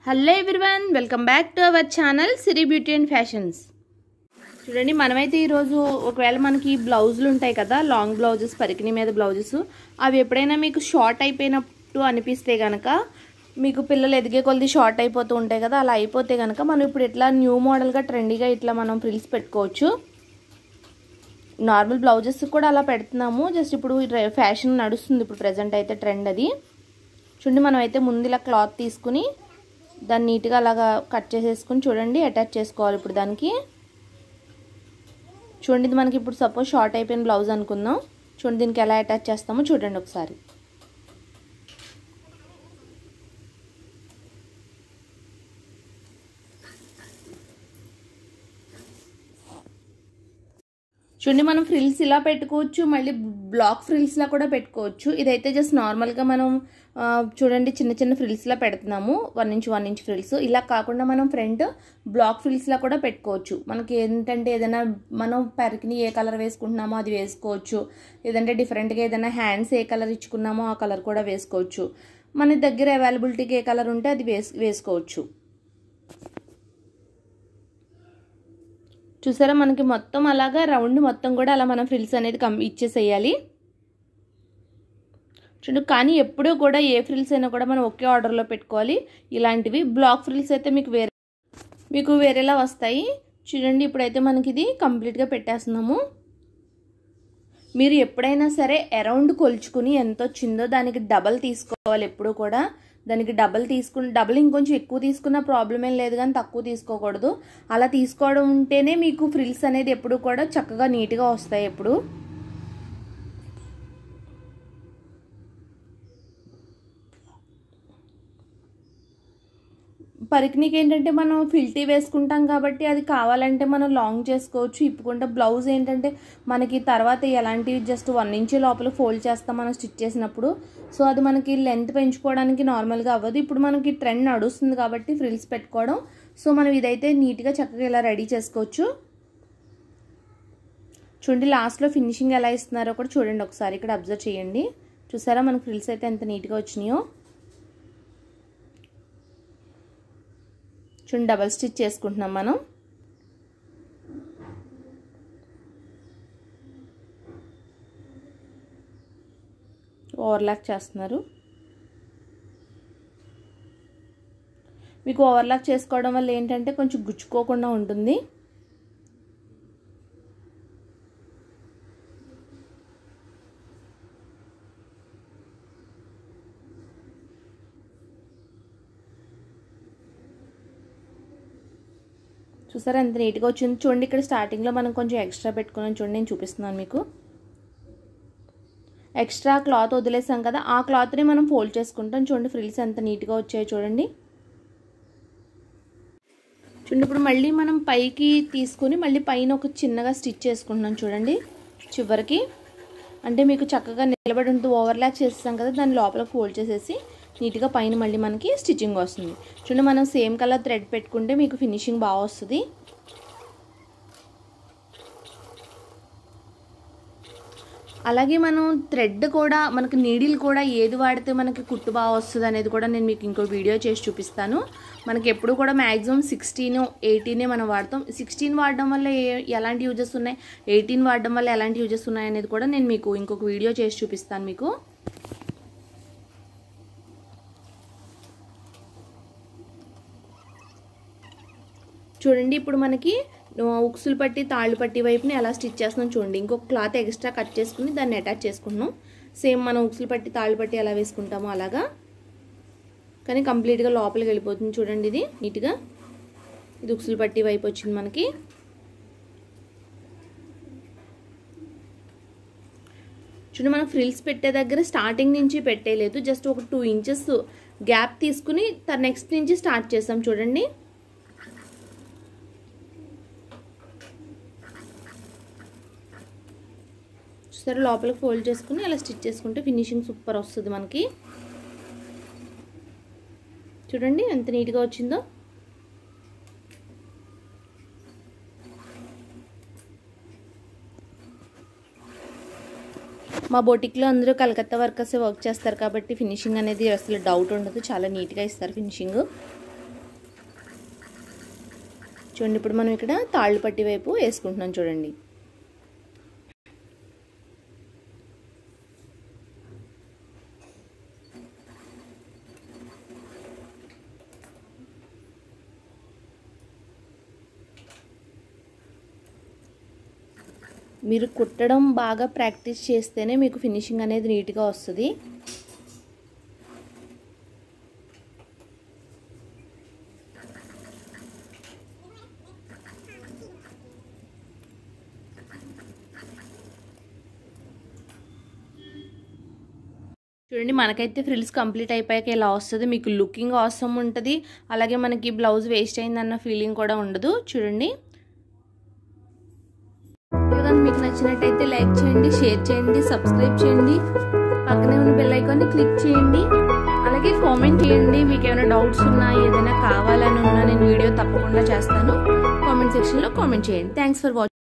hello everyone welcome back to our channel Siri beauty and fashions చూడండి మనమైతే ఈరోజు ఒకవేళ మనకి బ్లౌజులు ఉంటాయి కదా లాంగ్ బ్లౌజెస్ పరికిణి మీద బ్లౌజెస్ అవి ఎప్పుడైనా మీకు షార్ట్ అయిపోయినట్టు అనిపిస్తే కనుక మీకు పిల్లలు ఎదిగే కొలది షార్ట్ అయిపోతూ ఉంటాయి కదా అలా అయిపోతే కనుక మనం ఇప్పుడు ఇట్లా న్యూ మోడల్గా ట్రెండీగా ఇట్లా మనం ఫ్రిల్స్ పెట్టుకోవచ్చు నార్మల్ బ్లౌజెస్ కూడా అలా పెడుతున్నాము జస్ట్ ఇప్పుడు ఫ్యాషన్ నడుస్తుంది ఇప్పుడు ప్రజెంట్ అయితే ట్రెండ్ అది చూడండి మనం అయితే ముందు ఇలా క్లాత్ తీసుకుని దాన్ని నీట్గా అలాగా కట్ చేసేసుకుని చూడండి అటాచ్ చేసుకోవాలి ఇప్పుడు దానికి చూడండి ఇది మనకి ఇప్పుడు సపోజ్ షార్ట్ అయిపోయిన బ్లౌజ్ అనుకుందాం చూడండి దీనికి ఎలా అటాచ్ చేస్తామో చూడండి ఒకసారి చూడండి మనం ఫ్రిల్స్ ఇలా పెట్టుకోవచ్చు మళ్ళీ బ్లాక్ ఫ్రిల్స్లా కూడా పెట్టుకోవచ్చు ఇదైతే జస్ట్ నార్మల్గా మనం చూడండి చిన్న చిన్న ఫ్రిల్స్లా పెడుతున్నాము one inch one inch frills ఇలా కాకుండా మనం ఫ్రంట్ బ్లాక్ ఫ్రిల్స్లా కూడా పెట్టుకోవచ్చు మనకి ఏంటంటే ఏదైనా మనం పెరికిని ఏ కలర్ వేసుకుంటున్నామో అది వేసుకోవచ్చు లేదంటే డిఫరెంట్గా ఏదైనా హ్యాండ్స్ ఏ కలర్ ఇచ్చుకున్నామో ఆ కలర్ కూడా వేసుకోవచ్చు మన దగ్గర అవైలబిలిటీకి ఏ కలర్ ఉంటే అది వేసు వేసుకోవచ్చు చూసారా మనకి మొత్తం అలాగా రౌండ్ మొత్తం కూడా అలా మనం ఫ్రిల్స్ అనేది కం ఇచ్చేసేయాలి చూడండి కానీ ఎప్పుడూ కూడా ఏ ఫ్రిల్స్ అయినా కూడా మనం ఒకే ఆర్డర్లో పెట్టుకోవాలి ఇలాంటివి బ్లాక్ ఫ్రిల్స్ అయితే మీకు వేరే మీకు వేరేలా వస్తాయి చూడండి ఇప్పుడైతే మనకి ఇది కంప్లీట్గా పెట్టేస్తున్నాము మీరు ఎప్పుడైనా సరే అరౌండ్ కొలుచుకుని ఎంత వచ్చిందో దానికి డబల్ తీసుకోవాలి ఎప్పుడు కూడా దానికి డబల్ తీసుకుని డబల్ ఇంకొంచెం ఎక్కువ తీసుకున్న ప్రాబ్లం ఏం లేదు కానీ తక్కువ తీసుకోకూడదు అలా తీసుకోవడం ఉంటేనే మీకు ఫ్రిల్స్ అనేది ఎప్పుడు కూడా చక్కగా నీట్గా వస్తాయి ఎప్పుడు పరికినీకి ఏంటంటే మనం ఫిల్టీ వేసుకుంటాం కాబట్టి అది కావాలంటే మనం లాంగ్ చేసుకోవచ్చు ఇప్పుకుంటే బ్లౌజ్ ఏంటంటే మనకి తర్వాత ఎలాంటివి జస్ట్ వన్ ఇంచ్ లోపల ఫోల్డ్ చేస్తాం మనం స్టిచ్ చేసినప్పుడు సో అది మనకి లెంత్ పెంచుకోవడానికి నార్మల్గా అవ్వదు ఇప్పుడు మనకి ట్రెండ్ నడుస్తుంది కాబట్టి ఫ్రిల్స్ పెట్టుకోవడం సో మనం ఇదైతే నీట్గా చక్కగా ఇలా రెడీ చేసుకోవచ్చు చూడండి లాస్ట్లో ఫినిషింగ్ ఎలా ఇస్తున్నారో కూడా చూడండి ఒకసారి ఇక్కడ అబ్జర్వ్ చేయండి చూసారా మనకి ఫ్రిల్స్ అయితే ఎంత నీట్గా వచ్చినాయో చూడండి డబల్ స్టిచ్ చేసుకుంటున్నాం మనం ఓవర్లాక్ చేస్తున్నారు మీకు ఓవర్లాక్ చేసుకోవడం వల్ల ఏంటంటే కొంచెం గుచ్చుకోకుండా ఉంటుంది చూసారా ఎంత నీట్గా వచ్చింది చూడండి ఇక్కడ స్టార్టింగ్లో మనం కొంచెం ఎక్స్ట్రా పెట్టుకున్నాం చూడండి నేను చూపిస్తున్నాను మీకు ఎక్స్ట్రా క్లాత్ వదిలేసాం కదా ఆ క్లాత్ని మనం ఫోల్డ్ చేసుకుంటాం చూడండి ఫ్రిల్స్ ఎంత నీట్గా వచ్చాయో చూడండి చూడండి ఇప్పుడు మళ్ళీ మనం పైకి తీసుకుని మళ్ళీ పైన ఒక చిన్నగా స్టిచ్ చేసుకుంటున్నాం చూడండి చివరికి అంటే మీకు చక్కగా నిలబడి ఉంటూ ఓవర్లాక్ చేస్తాం కదా దాని లోపల ఫోల్డ్ చేసేసి నీట్గా పైన మళ్ళీ మనకి స్టిచ్చింగ్ వస్తుంది చూడండి మనం సేమ్ కలర్ థ్రెడ్ పెట్టుకుంటే మీకు ఫినిషింగ్ బాగా వస్తుంది అలాగే మనం థ్రెడ్ కూడా మనకి నీడిల్ కూడా ఏది వాడితే మనకి కుట్టు బాగా వస్తుంది అనేది కూడా నేను మీకు ఇంకో వీడియో చేసి చూపిస్తాను మనకి ఎప్పుడు కూడా మ్యాక్సిమం సిక్స్టీన్ ఎయిటీనే మనం వాడతాం సిక్స్టీన్ వాడడం వల్ల ఏ ఎలాంటి యూజెస్ ఉన్నాయి ఎయిటీన్ వాడడం వల్ల ఎలాంటి యూజెస్ ఉన్నాయి అనేది కూడా నేను మీకు ఇంకొక వీడియో చేసి చూపిస్తాను మీకు చూడండి ఇప్పుడు మనకి ఉక్సులు పట్టి తాళ్ళు పట్టి వైపుని ఎలా స్టిచ్ చేస్తున్నాం చూడండి ఇంకొక క్లాత్ ఎక్స్ట్రా కట్ చేసుకుని దాన్ని అటాచ్ చేసుకుంటున్నాం సేమ్ మనం ఉక్సులు పట్టి తాళ్ళు పట్టి ఎలా వేసుకుంటామో అలాగా కానీ కంప్లీట్గా లోపలికి వెళ్ళిపోతుంది చూడండి ఇది నీట్గా ఇది ఉక్సులు పట్టి వైపు వచ్చింది మనకి చూడండి మనం ఫ్రిల్స్ పెట్టే దగ్గర స్టార్టింగ్ నుంచి పెట్టేయలేదు జస్ట్ ఒక టూ ఇంచెస్ గ్యాప్ తీసుకుని నెక్స్ట్ నుంచి స్టార్ట్ చేసాం చూడండి చూసారు లోపలికి ఫోల్డ్ చేసుకుని అలా స్టిచ్ చేసుకుంటే ఫినిషింగ్ సూపర్ వస్తుంది మనకి చూడండి ఎంత నీట్గా వచ్చిందో మా బొటిక్లో అందరూ కలకత్తా వర్కర్సే వర్క్ చేస్తారు కాబట్టి ఫినిషింగ్ అనేది అసలు డౌట్ ఉండదు చాలా నీట్గా ఇస్తారు ఫినిషింగ్ చూడండి ఇప్పుడు మనం ఇక్కడ తాళ్ళు పట్టి వైపు వేసుకుంటున్నాం చూడండి మీరు కుట్టడం బాగా ప్రాక్టీస్ చేస్తేనే మీకు ఫినిషింగ్ అనేది నీట్గా వస్తుంది చూడండి మనకైతే ఫ్రిల్స్ కంప్లీట్ అయిపోయాక ఇలా వస్తుంది మీకు లుకింగ్ అవసరం ఉంటుంది అలాగే మనకి బ్లౌజ్ వేస్ట్ అయిందన్న ఫీలింగ్ కూడా ఉండదు చూడండి మీకు నచ్చినట్టయితే లైక్ చేయండి షేర్ చేయండి సబ్స్క్రైబ్ చేయండి పక్కనే ఉన్న బెల్ ఐకాన్ని క్లిక్ చేయండి అలాగే కామెంట్ చేయండి మీకు ఏమైనా డౌట్స్ ఉన్నా ఏదైనా కావాలని ఉన్నా నేను వీడియో తప్పకుండా చేస్తాను కామెంట్ సెక్షన్లో కామెంట్ చేయండి థ్యాంక్స్ ఫర్ వాచింగ్